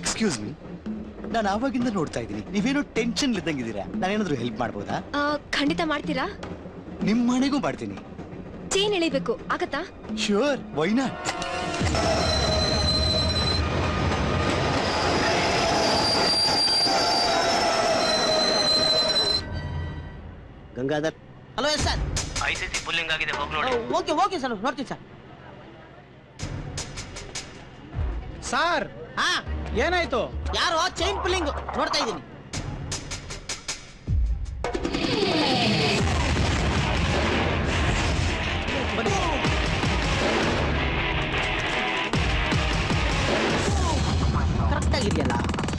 Excuse me ನಾನು ಆವಾಗಿಂದ ನೋಡ್ತಾ ಇದ್ದೀನಿ ನೀವೇನೋ ಟೆನ್ಷನ್ ಇದ್ದಂಗಿದ್ದೀರಾ ನಾನೇನಾದ್ರೂ ಹೆಲ್ಪ್ ಮಾಡ್ಬೋದಾ ಆ, ಖಂಡಿತ ಮಾಡ್ತೀರಾ ನಿಮ್ಮ ಮನೆಗೂ ಮಾಡ್ತೀನಿ ಚೇನ್ ಎಳಿಬೇಕು ಆಗತ್ತಾ sure why not Gangadhar hello yes sir I see see pulling ಆಗಿದೆ ಹೋಗಿ ನೋಡಿ ಓಕೆ ಓಕೆ ಸರ್ ನೋಡ್ತೀನಿ ಸರ್ ಸಾರ್ ಹಾ ಏನಾಯ್ತು ಯಾರು ಚೈನ್ ಪುಲ್ಲಿಂಗ್ ನೋಡ್ತಾ ಇದ್ದೀನಿ ಕರೆಕ್ಟ್ ಆಗಿದೆಯಲ್ಲ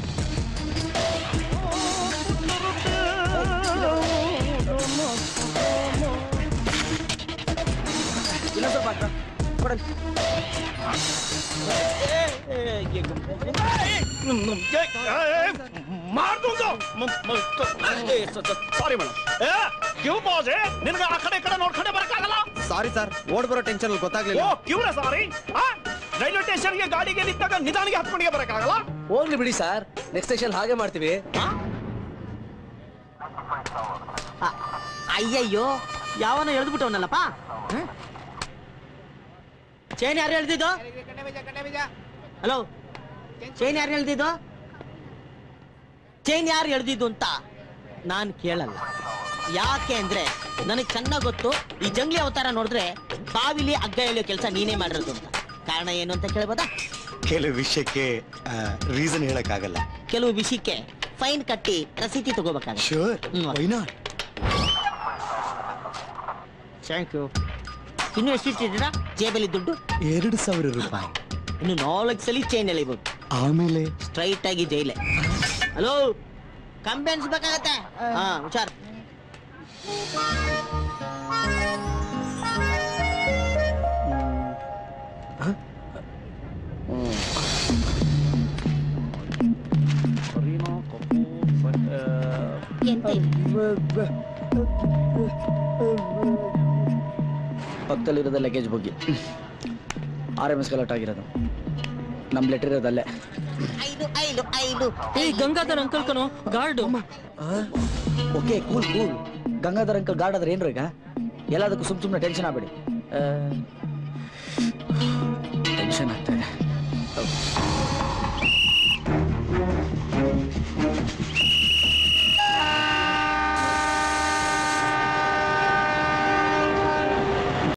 ಇಲ್ಲ ಸ್ವಲ್ಪ ಹಾಕ. ಕೊಡಲ್ಲಿ. ಮಾರ್ दूंगा ಸಾರಿ ಮೇಡಮ್ ಏ ಕ್ಯೂ ಬಾಸ್ ನಿನಗೆ ಆ ಕಡೆ ಈ ಕಡೆ ನೋಡ್ಕೊಂಡೆ ಬರಕ್ಕಾಗಲ್ಲ ಸಾರಿ ಸರ್ ಓಡ್ ಬರೋ ಟೆನ್ಷನ್ ಅಲ್ಲಿ ಓ ಗೊತ್ತಾಗ್ಲಿಲ್ಲ ಕ್ಯೂನ ಸಾರಿ ರೈಲ್ವೆ ಸ್ಟೇಷನ್ಗೆ ಗಾಡಿಗೆ ನಿಂತಾಗ ನಿಧಾನಿಗೆ ಹತ್ಕೊಂಡಿಗೆ ಬರಕ್ಕಾಗಲ್ಲ ಹೋಗ್ಲಿ ಬಿಡಿ ಸರ್ ನೆಕ್ಸ್ಟ್ ಸ್ಟೇಷನ್ ಹಾಗೆ ಮಾಡ್ತೀವಿ ಅ- ಅಯ್ಯಯ್ಯೋ ಯಾವನ ಎಳ್ದ್ಬಿಟ್ಟವನಲ್ಲಪ್ಪ ಚೈನ್ ಯಾರು ಎಳ್ದಿದ್ದು ಹಲೋ ಚೈನ್ ಯಾರು ಎಳ್ದಿದ್ದು ಚೈನ್ ಯಾರು ಎಳ್ದಿದ್ದು ಅಂತ ನಾನು ಕೇಳಲ್ಲ ಯಾಕೆ ಅಂದ್ರೆ ನನಗೆ ಚೆನ್ನಾಗ್ ಗೊತ್ತು ಈ ಜಂಗ್ಲಿ ಅವತಾರ ನೋಡಿದ್ರೆ ಬಾವಿಲಿ ಹಗ್ಗ ಎಳೆಯೋ ಕೆಲಸ ನೀನೇ ಮಾಡಿರೋದು ಅಂತ ಕಾರಣ ಏನು ಅಂತ ಕೇಳ್ಬೋದಾ ಕೆಲವು ವಿಷಯಕ್ಕೆ ರೀಸನ್ ಹೇಳಕ್ಕಾಗಲ್ಲ ಕೆಲವು ವಿಷಯಕ್ಕೆ ಫೈನ್ ಕಟ್ಟಿ ರಸೀತಿ ತಗೋಬೇಕಾಗುತ್ತೆ sure hmm. Why not thank you ಇನ್ನು ಎಷ್ಟು ಇಟ್ಟಿದ್ದೀರಾ ಜೇಬಲ್ಲಿ ದುಡ್ಡು ಎರಡು ಸಾವಿರ ರೂಪಾಯಿ ಇನ್ನು ನಾಲ್ಕು ಸಲ ಚೈನ್ ಎಳಿಬೋದು ಆಮೇಲೆ ಸ್ಟ್ರೈಟ್ ಆಗಿ ಜೈಲೆ ಹಲೋ ಕಂಬಿ ಅನ್ಸ್ಬೇಕಾಗತ್ತೆ ಹಾ ಹುಷಾರ್ ಎಂತ ಇಲ್ಲ ಪಕ್ಕದಲ್ಲಿರೋದ ಲಗೇಜ್ ಬಗ್ಗೆ ಆರ್ ಎಮ್ ಎಸ್ ಗಲಾಟ್ ಆಗಿರೋದು ನಮ್ಮ ಲೆಟರ್ ಇರೋದಲ್ಲೇ ಐದು ಐದು ಐದು ಏ ಗಂಗಾಧರ್ ಅಂಕಲ್ ಕಣೋ guard okay cool cool Gangadhar uncle guard ಆದ್ರೆ ಏನ್ರು ಈಗ ಎಲ್ಲದಕ್ಕೂ ಸುಮ್ ಸುಮ್ಮನೆ ಟೆನ್ಷನ್ ಆಗ್ಬೇಡಿ ಟೆನ್ಷನ್ ಆಗ್ತಾ ಇದೆ